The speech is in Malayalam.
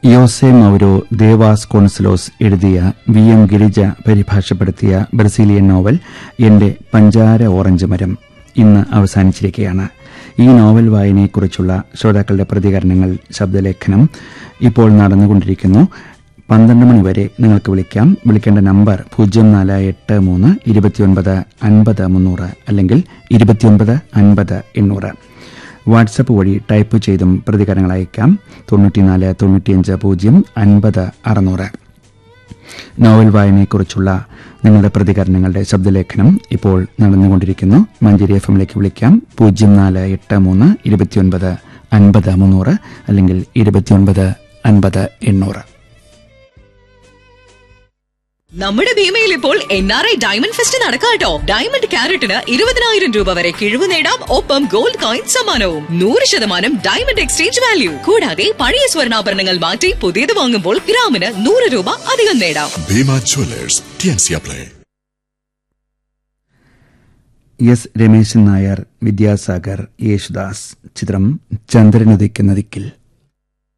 യോസെ മൌരോ ദേവാസ് കോൺസലോസ് എഴുതിയ വി എം ഗിരിജ പരിഭാഷപ്പെടുത്തിയ ബ്രസീലിയൻ നോവൽ എന്റെ പഞ്ചാര ഓറഞ്ച് മരം ഇന്ന് അവസാനിച്ചിരിക്കുകയാണ് ഈ നോവൽ വായനയെക്കുറിച്ചുള്ള ശ്രോതാക്കളുടെ പ്രതികരണങ്ങൾ ശബ്ദലേഖനം ഇപ്പോൾ നടന്നുകൊണ്ടിരിക്കുന്നു പന്ത്രണ്ട് മണി വരെ നിങ്ങൾക്ക് വിളിക്കാം വിളിക്കേണ്ട നമ്പർ പൂജ്യം നാല് എട്ട് മൂന്ന് ഇരുപത്തിയൊൻപത് അൻപത് മുന്നൂറ് അല്ലെങ്കിൽ ഇരുപത്തിയൊൻപത് അൻപത് എണ്ണൂറ് വാട്സപ്പ് വഴി ടൈപ്പ് ചെയ്തും പ്രതികരണങ്ങൾ അയക്കാം തൊണ്ണൂറ്റിനാല് തൊണ്ണൂറ്റിയഞ്ച് പൂജ്യം അൻപത് അറുന്നൂറ് നോവൽ വായനയെക്കുറിച്ചുള്ള നിങ്ങളുടെ പ്രതികരണങ്ങളുടെ ശബ്ദലേഖനം ഇപ്പോൾ നടന്നുകൊണ്ടിരിക്കുന്നു മഞ്ചേരി എഫ് എമ്മിലേക്ക് വിളിക്കാം പൂജ്യം നാല് എട്ട് മൂന്ന് ഇരുപത്തിയൊൻപത് അൻപത് മുന്നൂറ് അല്ലെങ്കിൽ ഇരുപത്തിയൊൻപത് അൻപത് എണ്ണൂറ് നമ്മുടെ ഭീമയിൽ ഇപ്പോൾ N R I diamond fest നടക്കാട്ടോ ഡയമണ്ട് ക്യാരറ്റിന് ഇരുപതിനായിരം രൂപ വരെ കിഴിവ് നേടാം ഒപ്പം ഗോൾഡ് കോയിൻ സമ്മാനവും നൂറ് ശതമാനം ഡയമണ്ട് എക്സ്ചേഞ്ച് വാല്യൂ കൂടാതെ പഴയ സ്വർണ്ണാഭരണങ്ങൾ മാറ്റി പുതിയത് വാങ്ങുമ്പോൾ ഗ്രാമിന് നൂറ് രൂപ അധികം നേടാം Bhima Jewelers, TNC Play. S Rameshan Nair Vidyasagar Yesudas ചിത്രം ചന്ദ്രനുദിക്കുന്ന ദിക്കിൽ